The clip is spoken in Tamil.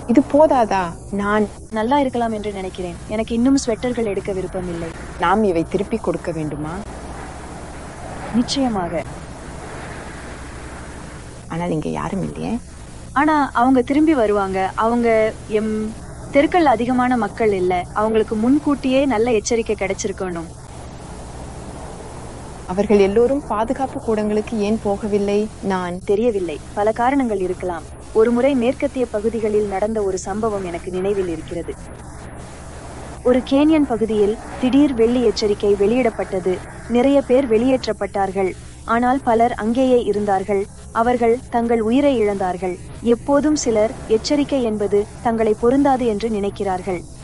இது போதாதா நான் நல்லா இருக்கலாம் என்று நினைக்கிறேன் எனக்கு இன்னும் ஸ்வெட்டர்கள் எடுக்க விருப்பமில்லை நாம் இவை திருப்பி கொடுக்க வேண்டுமா நிச்சயமாக ஆனால் இங்க யாரும் இல்லையே ஆனா அவங்க திரும்பி வருவாங்க அவங்க எம் தெருக்கள் அதிகமான மக்கள் இல்ல அவங்களுக்கு முன்கூட்டியே நல்ல எச்சரிக்கை கிடைச்சிருக்கணும் அவர்கள் எல்லோரும் பாதுகாப்பு கூடங்களுக்கு ஏன் போகவில்லை நான் தெரியவில்லை பல காரணங்கள் இருக்கலாம் ஒருமுறை மேற்கத்திய பகுதிகளில் நடந்த ஒரு சம்பவம் எனக்கு நினைவில் இருக்கிறது ஒரு கேனியன் பகுதியில் திடீர் வெள்ளி எச்சரிக்கை வெளியிடப்பட்டது நிறைய பேர் வெளியேற்றப்பட்டார்கள் ஆனால் பலர் அங்கேயே இருந்தார்கள் அவர்கள் தங்கள் உயிரை இழந்தார்கள் எப்போதும் சிலர் எச்சரிக்கை என்பது தங்களை பொருந்தாது என்று நினைக்கிறார்கள்